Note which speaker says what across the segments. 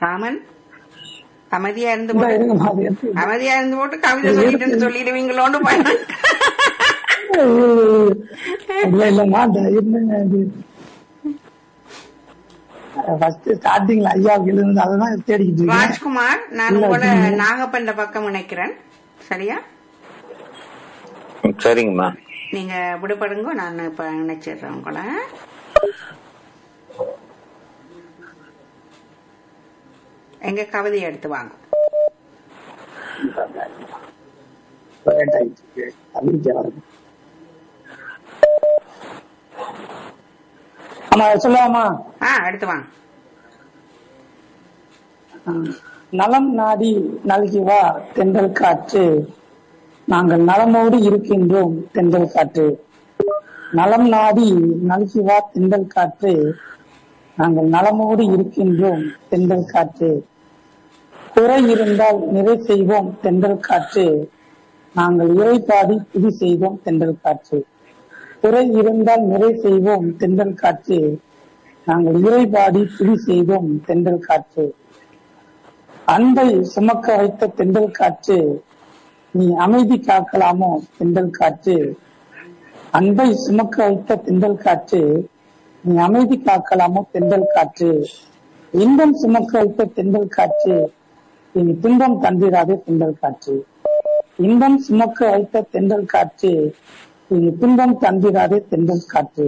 Speaker 1: ராமன் அமைதியா இருந்து
Speaker 2: இந்த
Speaker 1: போட்டு
Speaker 2: இருங்கம்மா, அது எடுத்து
Speaker 1: அமைதியா இருந்து போட்டு கவிதை சொல்லிட்டு சொல்லிடுவீங்களோன்னு பயந்து
Speaker 2: இல்ல இல்லம்மா இந்த இருந்துங்க இது ஃபர்ஸ்ட் ஸ்டார்டிங்ல ஐயாவுக்கு இருந்து அதான் தேடிக்கிட்டு இருக்கேன்
Speaker 1: ராஜ்குமார் நான்
Speaker 2: இல்ல,
Speaker 1: உங்களை
Speaker 2: இல்ல.
Speaker 1: நாகப்பண்ட பக்கம் நினைக்கிறேன் சரியா
Speaker 3: ம், சரிங்கம்மா
Speaker 1: நீங்க விடுபடுங்க நான் இப்ப நினைச்சிடுறேன் உங்களை எங்க கவிதையை எடுத்து வாங்க
Speaker 2: லேட் ஆயிடுச்சு இருக்கு. தம்பிக்கு வரணும் ஆமா சொல்லலாமா
Speaker 1: ஆ எடுத்து வாங்க
Speaker 2: நலம் நாடி நல்கி வா தென்றல் காற்று நாங்கள் நலமோடு இருக்கின்றோம் தென்றல் காற்று நலம் நாடி நல்கி வா தென்றல் காற்று நாங்கள் நலமோடு இருக்கின்றோம் தென்றல் காற்று குறை இருந்தால் நிறை செய்வோம் தென்றல் காற்று நாங்கள் இறைப்பாடி புதி செய்வோம் தென்றல் காற்று குறை இருந்தால் நிறை செய்வோம் தென்றல் காற்று நாங்கள் இறைபாடி புதி செய்வோம் தென்றல் காற்று அன்பை சுமக்க வைத்த தென்றல் காற்று நீ அமைதி காக்கலாமோ தென்றல் காற்று அன்பை சுமக்க வைத்த தென்றல் காற்று நீ அமைதி காக்கலாமோ தென்றல் காற்று இன்பம் சுமக்க வைத்த தென்றல் காற்று இனி துன்பம் தந்திராதே தென்றல் காற்று இன்பம் சுமக்க வைத்த தென்றல் காற்று இனி துன்பம் தந்திராதே தென்றல் காற்று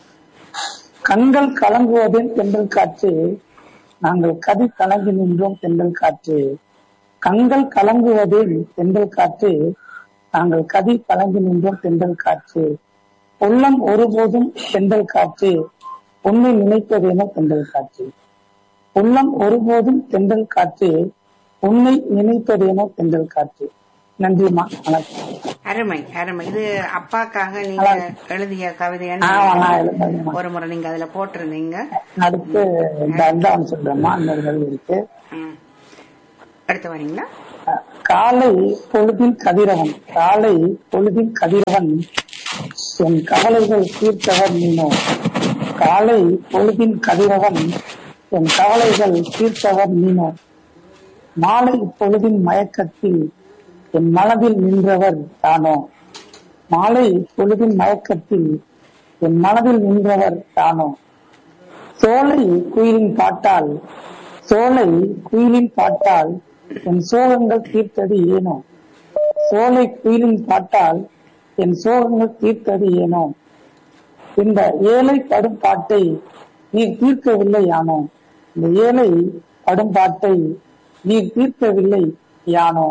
Speaker 2: கண்கள் கலங்குவதேன் தென்றல் காற்று நாங்கள் கதி கலங்கி நின்றோம் தென்றல் காற்று கண்கள் கலங்குவதேன் தென்றல் காற்று நாங்கள் கதி கலங்கி நின்றோம் தென்றல் காற்று உள்ளம் ஒருபோதும் தென்றல் காற்று உன்னை நினைப்பதேனோ தென்றல் காற்று உள்ளம் ஒருபோதும் தென்றல் காற்று உன்னை நினைப்பதேனோ தென்றல் காற்று நன்றிம்மா வணக்கம்
Speaker 1: அருமை அருமை இது அப்பாக்காக நீங்க எழுதிய கவிதைன்னு
Speaker 2: ஆமா, நான் எழுதுனேன்.
Speaker 1: ஒரு முறை நீங்க அதுல போட்டிருந்தீங்க
Speaker 2: அடுத்து தண்டான்னு சொல்றேம்மா அந்த கேள்வி இருக்கு
Speaker 1: ம். அடுத்து வரீங்களா
Speaker 2: காலை பொழுதின் கதிரவன் காலை பொழுதின் கதிரவன் என் கவலைகள் தீர்த்தவர் நீனோ காலை பொழுதின் கதிரவன் என் கவலைகள் தீர்த்தவர் நீனோ மாலை பொழுதின் மயக்கத்தில் என் மனதில் நின்றவர் தானோ மாலை பொழுதின் மயக்கத்தில் என் மனதில் நின்றவர் தானோ சோலை குயிலின் பாட்டால் சோலை குயிலின் பாட்டால் என் சோகங்கள் தீர்த்தது ஏனோ சோலை குயிலின் பாட்டால் என் சோகங்கள் தீர்த்தது ஏனோ இந்த ஏழை படும் பாட்டை நீர் தீர்க்கவில்லை யானோ இந்த ஏழை படும் பாட்டை நீர் தீர்க்கவில்லை யானோ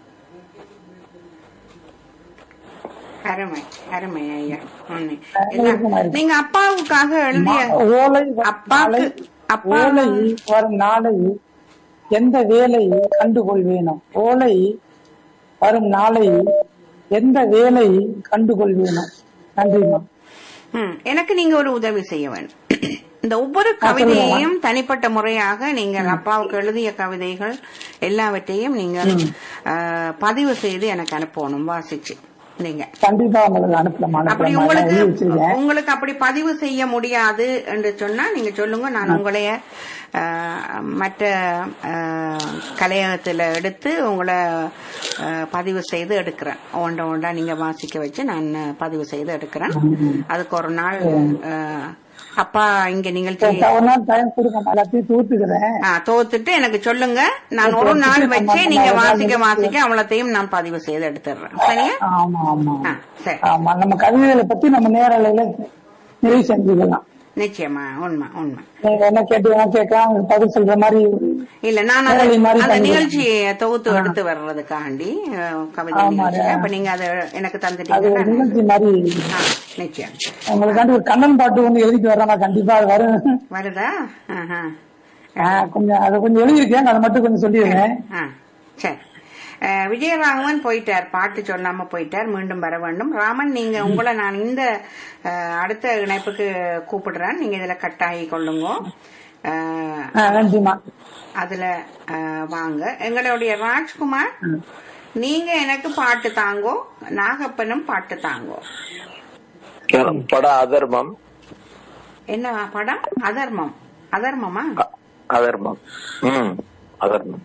Speaker 1: அருமை அருமை ஐயா உண்மை.
Speaker 2: அருமை.
Speaker 1: என்ன, நீங்க அப்பாவுக்காக எழுதிய
Speaker 2: மா- ஓலை வரும்
Speaker 1: அப்பாக்கு-
Speaker 2: நாளை
Speaker 1: அப்பா-
Speaker 2: ஓலை வரும் நாளை எந்த வேலை கண்டுகொள்வேனோ ஓலை வரும் நாளை எந்த வேலை கண்டுகொள்வேனோ நன்றிம்மா
Speaker 1: ம், எனக்கு நீங்க ஒரு உதவி செய்ய வேண்டும் இந்த ஒவ்வொரு கவிதையையும் தனிப்பட்ட முறையாக நீங்கள் அப்பாவுக்கு எழுதிய கவிதைகள் எல்லாவற்றையும் நீங்கள் அஹ், பதிவு செய்து எனக்கு அனுப்பணும் வாசிச்சு நீங்க
Speaker 2: கண்டிப்பா உங்களுக்கு அனுப்பலாமா
Speaker 1: அப்படி
Speaker 2: அனுப்பலாமா
Speaker 1: உங்களுக்கு
Speaker 2: எழுதி வச்சிருக்கேன்
Speaker 1: உங்களுக்கு அப்படி பதிவு செய்ய முடியாது என்று சொன்னா நீங்க சொல்லுங்க நான் உங்களைய அஹ், மற்ற அஹ், கலையகத்துல எடுத்து உங்களை அஹ், பதிவு செய்து எடுக்கிறேன் ஒன்றா ஒன்றா நீங்க வாசிக்க வச்சு நான் பதிவு செய்து எடுக்கிறேன் அதுக்கு ஒரு நாள் அஹ், அப்பா இங்க நிகழ்ச்சி
Speaker 2: ஒரு நாள் டைம் கொடுங்க எல்லாத்தையும் தூத்துக்கிறேன்
Speaker 1: ஆ, தோத்துட்டு எனக்கு சொல்லுங்க நான் ஒரு நாள் வச்சு நீங்க வாசிக்க வாசிக்க அவ்வளத்தையும் நான் பதிவு செய்து எடுத்துடுறேன் சரியா
Speaker 2: ஆமா ஆமா
Speaker 1: ஆ, சரி
Speaker 2: ஆமா நம்ம கவிதைகளை பத்தி நம்ம நேரலையில நிறைவு செஞ்சுக்கலாம்
Speaker 1: நிச்சயமா உண்மை உண்மை
Speaker 2: நீங்க என்ன கேட்டீங்கன்னா கேட்கலாம் உங்களுக்கு பதில் சொல்ற மாதிரி
Speaker 1: இல்ல நான் அந்த
Speaker 2: நேரலை மாதிரி
Speaker 1: அந்த
Speaker 2: பண்ணிக்கலாம்.
Speaker 1: நிகழ்ச்சியை தொகுத்து எடுத்து வர்றதுக்காண்டி அஹ், கவிதை
Speaker 2: ஆமா,
Speaker 1: நிகழ்ச்சி
Speaker 2: அது-
Speaker 1: அப்ப நீங்க அதை எனக்கு
Speaker 2: அது ஒரு
Speaker 1: தந்துட்டீங்கன்னா
Speaker 2: நிகழ்ச்சி மாதிரி
Speaker 1: ஆ, நிச்சயம்
Speaker 2: உங்களுக்காண்டி ஒரு கண்ணன் பாட்டு ஒண்ணு எழுதிட்டு வர்றேன் கண்டிப்பா அது வரும்
Speaker 1: வருதா ஆஹா.
Speaker 2: ஆ, கொஞ்சம் அதை கொஞ்சம் எழுதியிருக்கேன் அதை மட்டும் கொஞ்சம் சொல்லிடுறேன்
Speaker 1: ஆ, சரி அஹ், விஜயராகவன் போயிட்டார் பாட்டு சொல்லாம போயிட்டார் மீண்டும் வர வேண்டும் ராமன் நீங்க உங்களை நான் இந்த அஹ், அடுத்த இணைப்புக்கு கூப்பிடுறேன் நீங்க இதுல கட்டாயி கொள்ளுங்க அஹ்,
Speaker 2: ஆ, நன்றிம்மா
Speaker 1: அதுல அஹ், வாங்க எங்களுடைய ராஜ்குமார் நீங்க எனக்கு பாட்டு தாங்கோ நாகப்பனும் பாட்டு தாங்கோ
Speaker 3: பட அதர்மம்
Speaker 1: என்ன படம் அதர்மம் அதர்மமா
Speaker 3: அ- அதர்மம் ம் அதர்மம்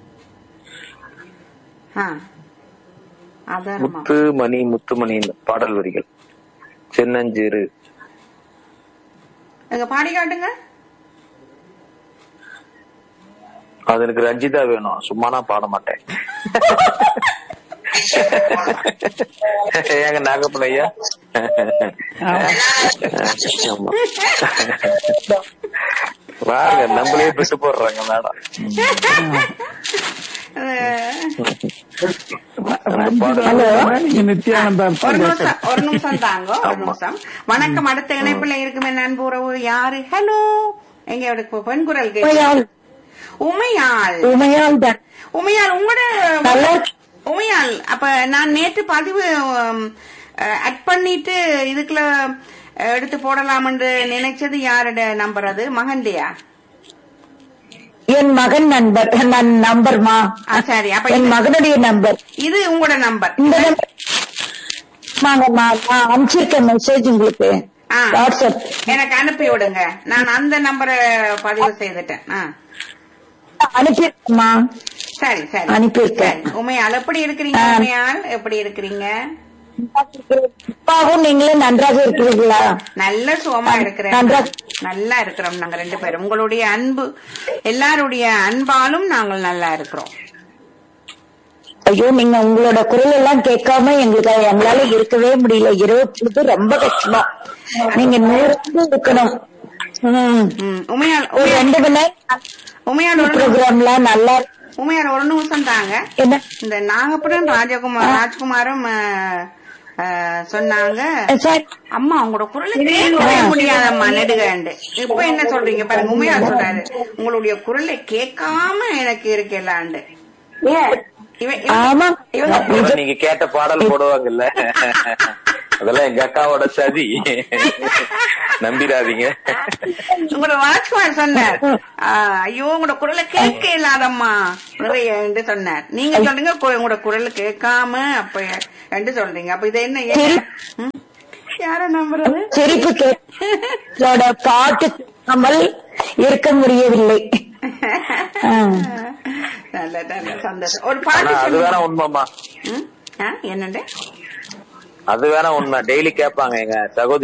Speaker 1: ஆ அதர்மம்
Speaker 3: முத்து மணி முத்துமணி பாடல் வரிகள் சின்னஞ்சிறு
Speaker 1: எங்க பாடி காட்டுங்க
Speaker 3: அது எனக்கு ரஞ்சிதா வேணும் சும்மா நான் பாட மாட்டேன் ஏங்க நாகப்பன் ஐயா ஆமா. பாருங்க நம்மளே விட்டு போடுறாங்க மேடம்
Speaker 2: நீங்க நித்யானந்தா
Speaker 1: ஒரு நிமிஷம் ஒரு நிமிஷம் தாங்க ஒரு
Speaker 3: ஆமா.
Speaker 1: நிமிஷம் வணக்கம் அடுத்த இணைப்புல இருக்குமே நண்பு உறவு யாரு ஹலோ எங்க அவருக்கு பெண் குரல் கேக்கு
Speaker 4: உமையாள்
Speaker 1: உமையாள்
Speaker 4: உமையாள் தான்
Speaker 1: உமையாள் உங்களோட
Speaker 4: நல்லா
Speaker 1: உமையாள் அப்ப நான் நேற்று பதிவு அட் பண்ணிட்டு இதுக்குள்ள அஹ், எடுத்து போடலாம் என்று நினைச்சது யாரோட நம்பர் அது மகன்டையா
Speaker 4: என் மகன் நண்பர் நான் நம்பர்மா
Speaker 1: ஆ, சரி அப்ப
Speaker 4: என்
Speaker 1: இது-
Speaker 4: மகனுடைய நம்பர்
Speaker 1: இது உங்களோட நம்பர்
Speaker 4: இந்த நம்பர் ஆமாங்கம்மா நான் அனுப்பிச்சிருக்கேன் மெசேஜ் உங்களுக்கு
Speaker 1: ஆ.
Speaker 4: வாட்ஸ்அப்
Speaker 1: எனக்கு அனுப்பி விடுங்க நான் அந்த நம்பரை பதிவு செய்துட்டேன் ஆ.
Speaker 4: அனுப்பியிருக்கேம்மா
Speaker 1: சரி சரி
Speaker 4: அனுப்பியிருக்கேன்.
Speaker 1: சரி. உமையாள் எப்படி இருக்கிறீங்க
Speaker 4: ஆ.
Speaker 1: உமையாள் எப்படி இருக்கிறீங்க
Speaker 4: அப்பாவும் நீங்களும் நன்றாக இருக்கிறீர்களா
Speaker 1: நல்ல சுகமா இருக்கிறேன்
Speaker 4: நன்றா.
Speaker 1: நல்லா இருக்கிறோம் நாங்க ரெண்டு பேரும் உங்களுடைய அன்பு எல்லாருடைய அன்பாலும் நாங்கள் நல்லா இருக்கிறோம்
Speaker 4: ஐயோ நீங்க உங்களோட குரல் எல்லாம் கேட்காம எங்களுக்கு எங்களால இருக்கவே முடியல இரவு பொழுது ரொம்ப கஷ்டம் நீங்க நூறு இருக்கணும் ம்.
Speaker 1: ம், உமையாள்
Speaker 4: ஒரு
Speaker 1: உமையாள்
Speaker 4: ரெண்டு மணி நேரம்
Speaker 1: உமையாள் ஒரு நிமிஷம்
Speaker 4: ப்ரோக்ராம்லாம் நல்லா
Speaker 1: உமையாள் ஒரு நிமிஷம் தாங்க
Speaker 4: என்ன
Speaker 1: இந்த நாகப்புரம் ராஜகுமார் ராஜ்குமாரும் அஹ், அஹ், சொன்னாங்க
Speaker 4: சார்
Speaker 1: அம்மா உங்களோட குரலை கேட்கவே முடியாதம்மா நெடுகாண்டு இப்ப என்ன சொல்றீங்க பாருங்க உண்மையா சொல்றாரு உங்களுடைய குரலை கேட்காம எனக்கு இருக்கலாண்டு இவன் இவன்-
Speaker 4: ஆமா
Speaker 1: இவங்க
Speaker 3: அப்புறம் நீங்க கேட்ட பாடல் போடுவாங்கல்ல அதெல்லாம் எங்க அக்காவோட சதி நம்பிடாதீங்க
Speaker 1: உங்களோட ராஜ்குமார் சொன்னார் ஆ, ஐயோ உங்களோட குரலை கேட்க இல்லாதம்மா நிறைய என்று சொன்னார் நீங்க சொல்றீங்க கு- உங்களோட குரல் கேட்காம அப்ப என்று சொல்றீங்க அப்ப இது என்ன
Speaker 4: சரி.
Speaker 1: ம்? யார நம்புறது
Speaker 4: சிரிப்பு கேட்டோட பாட்டு கேட்காமல் இருக்க முடியவில்லை ஆ.
Speaker 1: நல்ல நல்ல சந்தோஷம் ஒரு
Speaker 3: ஆனா
Speaker 1: பாட்டு
Speaker 3: அது வேணா
Speaker 1: சொல்லுங்க
Speaker 3: உண்மைமா
Speaker 1: ம்? ஆ, என்னண்டு
Speaker 3: அது வேணா உண்மை டெய்லி கேட்பாங்க எங்க சகோதரி